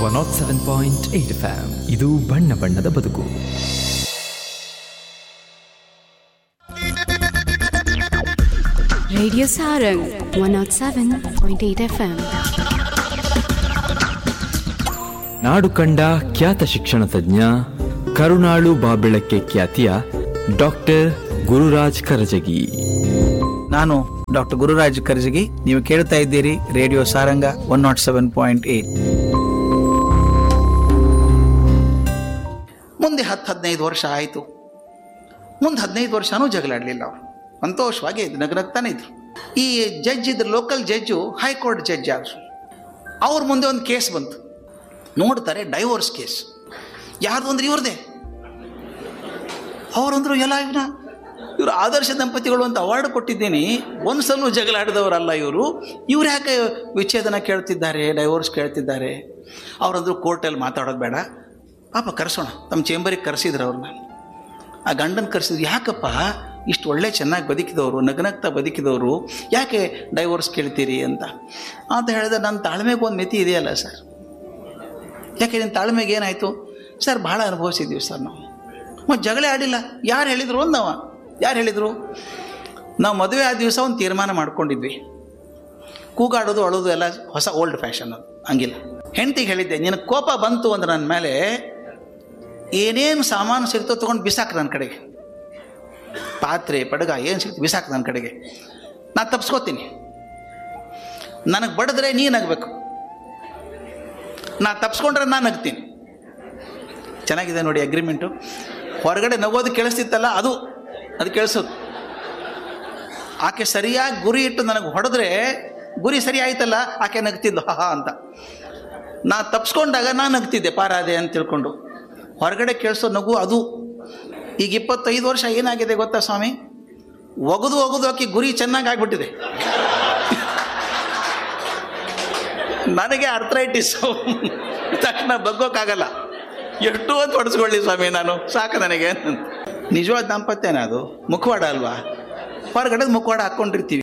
One nought seven point eight FM ಇದು ಬಣ್ಣ ಬಣ್ಣದ ಬದುಕು Radio Sarang 107.8 FM. ನಾಡು ಕಂಡ ಖ್ಯಾತ ಶಿಕ್ಷಣ ತಜ್ಞ ಕರುಣಾಳು ಬಾಬೆಳಕ್ಕೆ ಖ್ಯಾತಿಯ ಡಾಕ್ಟರ್ ಗುರುರಾಜ್ ಕರಜಗಿ ನಾನು ಡಾಕ್ಟರ್ ಗುರುರಾಜ್ ಕರ್ಜಗಿ ನೀವು ಕೇಳ್ತಾ ಇದ್ದೀರಿ radio Saranga one nought seven point eight ಮುಂದೆ ಹತ್ತು ಹದಿನೈದು ವರ್ಷ ಆಯಿತು ಮುಂದೆ ಹದಿನೈದು ವರ್ಷನೂ ಜಗಳಾಡಲಿಲ್ಲ ಅವರು ಸಂತೋಷವಾಗಿ ನಗನಗ್ತಾನೆ ಇದ್ರು ಈ ಜಡ್ಜ್ ಇದ್ರ ಲೋಕಲ್ ಜಡ್ಜು ಹೈಕೋರ್ಟ್ ಜಡ್ಜ್ ಆದರು ಅವ್ರ ಮುಂದೆ ಒಂದು ಕೇಸ್ ಬಂತು ನೋಡ್ತಾರೆ ಡೈವೋರ್ಸ್ ಕೇಸ್ ಯಾರ್ದು ಅಂದ್ರೆ ಇವ್ರದೇ ಅವರಂದ್ರು ಎಲ್ಲ ಇವನ ಇವರು ಆದರ್ಶ ದಂಪತಿಗಳು ಅಂತ ಅವಾರ್ಡ್ ಕೊಟ್ಟಿದ್ದೀನಿ ಒಂದು ಸಲ ಜಗಳ ಆಡಿದವರಲ್ಲ ಇವರು ಇವ್ರು ಯಾಕೆ ವಿಚ್ಛೇದನ ಕೇಳ್ತಿದ್ದಾರೆ ಡೈವೋರ್ಸ್ ಕೇಳ್ತಿದ್ದಾರೆ ಅವರಂದ್ರು ಕೋರ್ಟಲ್ಲಿ ಮಾತಾಡೋದು ಬೇಡ ಪಾಪ ಕರೆಸೋಣ ತಮ್ಮ ಚೇಂಬರಿಗೆ ಕರೆಸಿದ್ರು ಅವ್ರನ್ನ ಆ ಗಂಡನ ಕರೆಸಿದ್ರು ಯಾಕಪ್ಪ ಇಷ್ಟು ಒಳ್ಳೆ ಚೆನ್ನಾಗಿ ಬದುಕಿದವರು ನಗನಗ್ತಾ ಬದುಕಿದವರು ಯಾಕೆ ಡೈವೋರ್ಸ್ ಕೇಳ್ತೀರಿ ಅಂತ ಅಂತ ಹೇಳಿದ್ರೆ ನನ್ನ ತಾಳ್ಮೆಗೆ ಒಂದು ಮಿತಿ ಇದೆಯಲ್ಲ ಸರ್ ಯಾಕೆ ನಿನ್ನ ತಾಳ್ಮೆಗೆ ಏನಾಯಿತು ಸರ್ ಭಾಳ ಅನುಭವಿಸಿದ್ದೀವಿ ಸರ್ ನಾವು ಮತ್ತು ಜಗಳ ಆಡಿಲ್ಲ ಯಾರು ಹೇಳಿದ್ರು ಅಂದವ ಯಾರು ಹೇಳಿದರು ನಾವು ಮದುವೆ ಆದ ದಿವಸ ಒಂದು ತೀರ್ಮಾನ ಮಾಡ್ಕೊಂಡಿದ್ವಿ ಕೂಗಾಡೋದು ಅಳೋದು ಎಲ್ಲ ಹೊಸ ಓಲ್ಡ್ ಫ್ಯಾಷನ್ ಅದು ಹಂಗಿಲ್ಲ ಹೆಂಡ್ತಿಗೆ ಹೇಳಿದ್ದೆ ನಿನಗೆ ಕೋಪ ಬಂತು ಅಂದ್ರೆ ನನ್ನ ಮೇಲೆ ಏನೇನು ಸಾಮಾನು ಸಿಗ್ತೋ ತೊಗೊಂಡು ಬಿಸಾಕು ನನ್ನ ಕಡೆಗೆ ಪಾತ್ರೆ ಪಡಗ ಏನು ಸಿಗ್ತು ಬಿಸಾಕು ನನ್ನ ಕಡೆಗೆ ನಾನು ತಪ್ಸ್ಕೋತೀನಿ ನನಗೆ ಬಡಿದ್ರೆ ನೀ ನಗಬೇಕು ನಾ ತಪ್ಸ್ಕೊಂಡ್ರೆ ನಾನು ನಗ್ತೀನಿ ಚೆನ್ನಾಗಿದೆ ನೋಡಿ ಅಗ್ರಿಮೆಂಟು ಹೊರಗಡೆ ನಗೋದು ಕೇಳಿಸ್ತಿತ್ತಲ್ಲ ಅದು ಅದು ಕೇಳಿಸೋದು ಆಕೆ ಸರಿಯಾಗಿ ಗುರಿ ಇಟ್ಟು ನನಗೆ ಹೊಡೆದ್ರೆ ಗುರಿ ಸರಿ ಆಯ್ತಲ್ಲ ಆಕೆ ನಗ್ತಿದ್ದು ಹಾ ಅಂತ ನಾ ತಪ್ಸ್ಕೊಂಡಾಗ ನಾನು ನಗ್ತಿದ್ದೆ ಪಾರಾದೆ ಅಂತ ತಿಳ್ಕೊಂಡು ಹೊರಗಡೆ ಕೇಳಿಸೋ ನಗು ಅದು ಈಗ ಇಪ್ಪತ್ತೈದು ವರ್ಷ ಏನಾಗಿದೆ ಗೊತ್ತಾ ಸ್ವಾಮಿ ಒಗದು ಒಗದು ಆಕೆ ಗುರಿ ಚೆನ್ನಾಗಿ ಆಗ್ಬಿಟ್ಟಿದೆ ನನಗೆ ಅರ್ಥರೈಟಿಸು ತಕ್ಷಣ ಬಗ್ಗೋಕ್ಕಾಗಲ್ಲ ಎಷ್ಟು ಅಂತ ಹೊಡೆಸ್ಕೊಳ್ಳಿ ಸ್ವಾಮಿ ನಾನು ಸಾಕು ನನಗೆ ನಿಜವಾದ ದಾಂಪತ್ಯನ ಅದು ಮುಖವಾಡ ಅಲ್ವಾ ಹೊರಗಡೆ ಮುಖವಾಡ ಹಾಕ್ಕೊಂಡಿರ್ತೀವಿ